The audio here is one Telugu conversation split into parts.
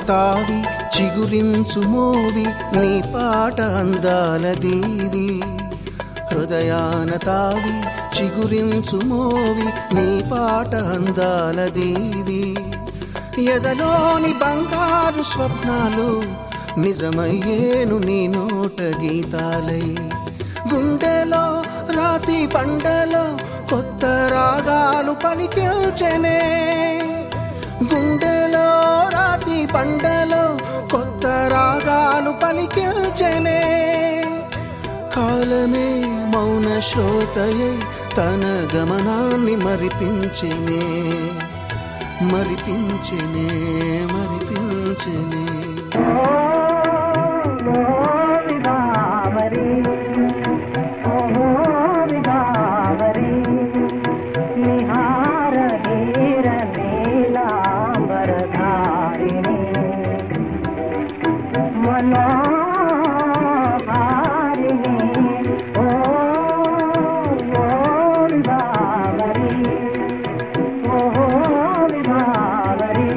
తావి చిగురించు మోవి నీ పాట అందాల దీవి హృదయాన తావి చిగురించు మోవి నీ పాట అందాల దీవి ఎదలోని బంగారు స్వప్నాలు నిజమయ్యేను నీ నోట గీతాలై గుండెలో రాతి పండలో కొత్త రాగాలు పలికించనే గుండెలో రాతి పండలో కొత్త రాగాలు పలికించనే కాలమే మౌన శ్రోతయే తన గమనాన్ని మరిపించెనే మరిపించెనే మరిపించెనే విభావరి ఓ విభావరి నిహార ధీర నీలాంబరధారిణి మనోహారిణి ఓ ఓ విభావరి ఓ విభావరి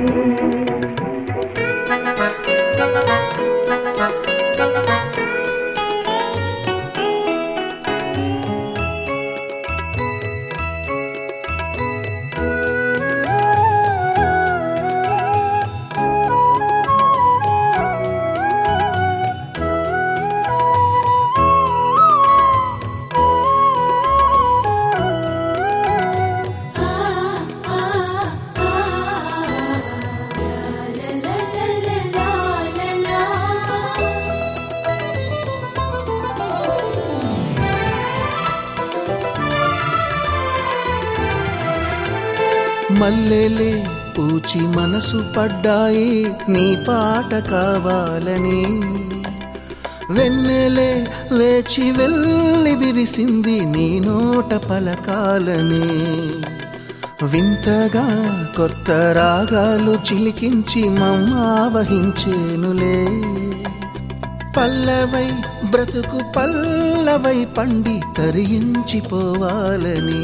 మల్లెలే పూచి మనసు పడ్డాయి నీ పాట కావాలని వెన్నెలే వేచి వెళ్ళి విరిసింది నీ నోట పలకాలని వింతగా కొత్త రాగాలు చిలికించి మమ్మావహించేనులే పల్లవై బ్రతుకు పల్లవై పండి తరించిపోవాలని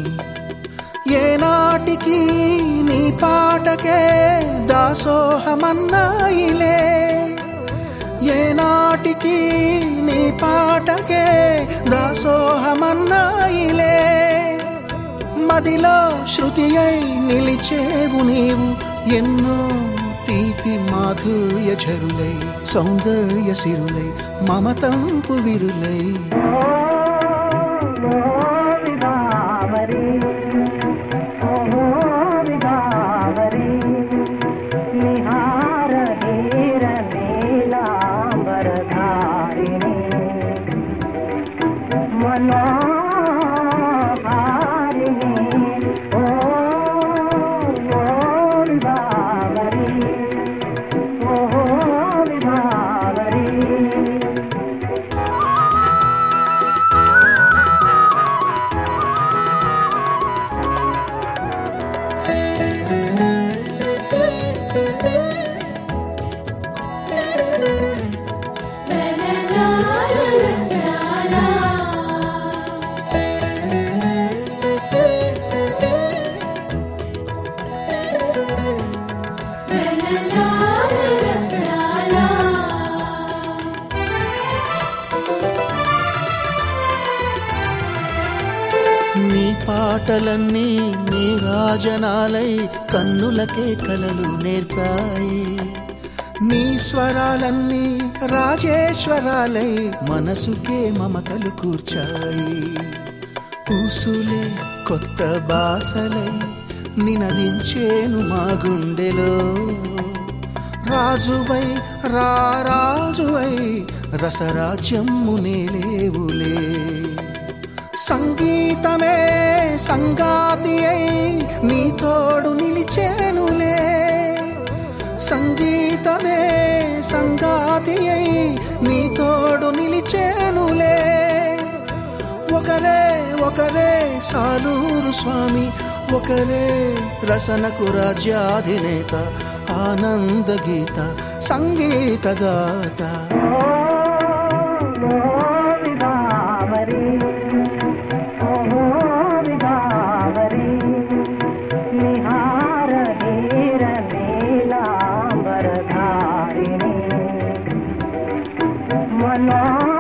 ఏనాటికి నీ పాటకే దాసోహమన్నాయిలే ఏనాటికి నీ పాటకే దాసోహమన్నాయిలే మదిలో శృతి అయి నిలిచేవు నీవు ఎన్నో తీపి మాధుర్య ఝరులై సౌందర్య సిరులై మమతంపు విరులై విభావరి ఓ విభావరి నిహార ధీర నీలాంబరధారిణి మనోహారిణి ఓ ఓ విభావరి ఓ విభావరి నీ పాటలన్నీ నీ రాజనాలై కన్నులకే కలలు నేర్పాయి నీ స్వరాలన్నీ రాజేశ్వరాలై మనసుకే మమతలు కూర్చాయి పూసులే కొత్త బాసలై నినదించేను మా గుండెలో రాజువై రారాజువై రసరాజ్యము నేలేవులే సంగీతమే సంగాతి అయి నీ తోడు నిలిచేనులే సంగీతమే సంగాతి అయి నీ తోడు నిలిచేనులే ఒకరే ఒకరే సాలూరు స్వామి ఒకరే రసనకు రాజ్యాధినేత ఆనంద గీత సంగీతగాత విభావరి ఓ విభావరి నిహార ధీర నీలాంబరధారిణి ఓ